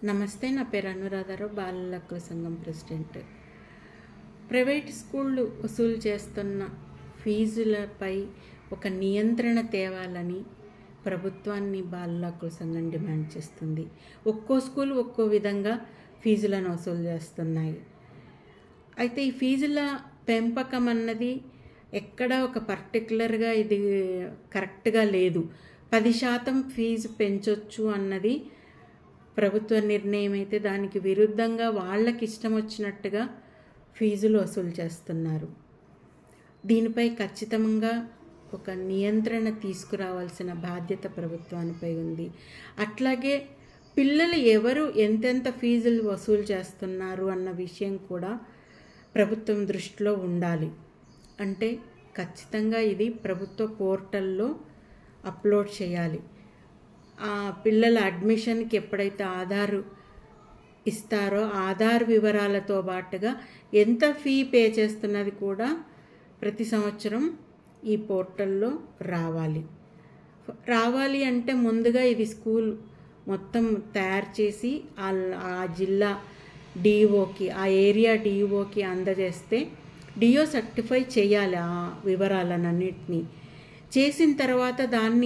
నమస్తే నా పేరు అనురాధారావు బాలల హక్కుల సంఘం ప్రెసిడెంట్ ప్రైవేట్ స్కూళ్ళు వసూలు చేస్తున్న ఫీజులపై ఒక నియంత్రణ తేవాలని ప్రభుత్వాన్ని బాలల హక్కుల సంఘం డిమాండ్ చేస్తుంది ఒక్కో స్కూల్ ఒక్కో విధంగా ఫీజులను వసూలు చేస్తున్నాయి అయితే ఈ ఫీజుల పెంపకం అన్నది ఎక్కడ ఒక పర్టికులర్గా ఇది కరెక్ట్గా లేదు పది శాతం ఫీజు పెంచొచ్చు అన్నది ప్రభుత్వ నిర్ణయం అయితే దానికి విరుద్ధంగా వాళ్ళకి ఇష్టం వచ్చినట్టుగా ఫీజులు వసూలు చేస్తున్నారు దీనిపై ఖచ్చితంగా ఒక నియంత్రణ తీసుకురావాల్సిన బాధ్యత ప్రభుత్వానిపై ఉంది అట్లాగే పిల్లలు ఎవరు ఎంతెంత ఫీజులు వసూలు చేస్తున్నారు అన్న విషయం కూడా ప్రభుత్వం దృష్టిలో ఉండాలి అంటే ఖచ్చితంగా ఇది ప్రభుత్వ పోర్టల్లో అప్లోడ్ చేయాలి ఆ పిల్లల అడ్మిషన్కి ఎప్పుడైతే ఆధారు ఇస్తారో ఆధార్ వివరాలతో పాటుగా ఎంత ఫీ పే చేస్తున్నది కూడా ప్రతి సంవత్సరం ఈ పోర్టల్లో రావాలి రావాలి అంటే ముందుగా ఇది స్కూల్ మొత్తం తయారు చేసి ఆ జిల్లా డిఓకి ఆ ఏరియా డిఓకి అందజేస్తే డిఓ సర్టిఫై చేయాలి ఆ వివరాలన్నింటినీ చేసిన తర్వాత దాన్ని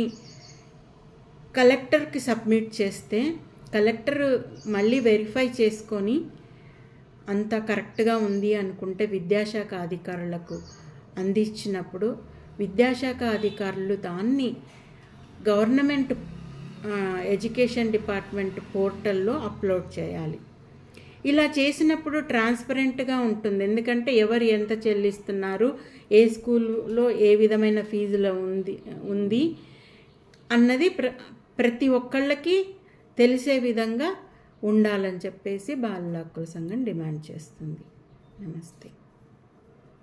కలెక్టర్కి సబ్మిట్ చేస్తే కలెక్టర్ మళ్ళీ వెరిఫై చేసుకొని అంత కరెక్ట్గా ఉంది అనుకుంటే విద్యాశాఖ అధికారులకు అందించినప్పుడు విద్యాశాఖ అధికారులు దాన్ని గవర్నమెంట్ ఎడ్యుకేషన్ డిపార్ట్మెంట్ పోర్టల్లో అప్లోడ్ చేయాలి ఇలా చేసినప్పుడు ట్రాన్స్పరెంట్గా ఉంటుంది ఎందుకంటే ఎవరు ఎంత చెల్లిస్తున్నారు ఏ స్కూల్లో ఏ విధమైన ఫీజులో ఉంది ఉంది అన్నది ప్ర ప్రతి ఒక్కళ్ళకి తెలిసే విధంగా ఉండాలని చెప్పేసి బాలల హక్కుల సంఘం డిమాండ్ చేస్తుంది నమస్తే